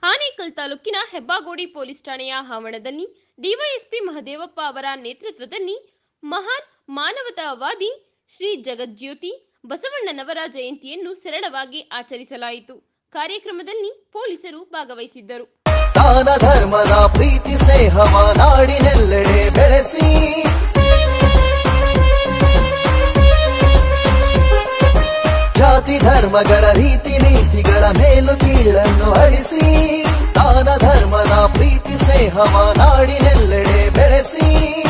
ಆನೇಕಲ್ ತಾಲೂಕಿನ ಹೆಬ್ಬಾಗೋಡಿ ಪೊಲೀಸ್ ಠಾಣೆಯ ಆವರಣದಲ್ಲಿ ಡಿವೈಎಸ್ಪಿ ಮಹದೇವಪ್ಪ ಅವರ ನೇತೃತ್ವದಲ್ಲಿ ಮಹಾನ್ ಮಾನವತಾವಾದಿ ಶ್ರೀ ಜಗಜ್ಯೋತಿ ಬಸವಣ್ಣನವರ ಜಯಂತಿಯನ್ನು ಸರಳವಾಗಿ ಆಚರಿಸಲಾಯಿತು ಕಾರ್ಯಕ್ರಮದಲ್ಲಿ ಪೊಲೀಸರು ಭಾಗವಹಿಸಿದ್ದರು ದಾನ ಧರ್ಮದ ಪ್ರೀತಿ ಸ್ನೇಹವ ನಾಡಿನೆಲ್ಲೆಡೆ ಬೆಳೆಸಿ ಜಾತಿ ಧರ್ಮಗಳ ರೀತಿ ನೀತಿಗಳ ಮೇಲು ಕೀಳನ್ನು ಅಳಿಸಿ ದಾನ ಧರ್ಮದ ಪ್ರೀತಿ ಸ್ನೇಹವ ನಾಡಿನೆಲ್ಲೆಡೆ ಬೆಳೆಸಿ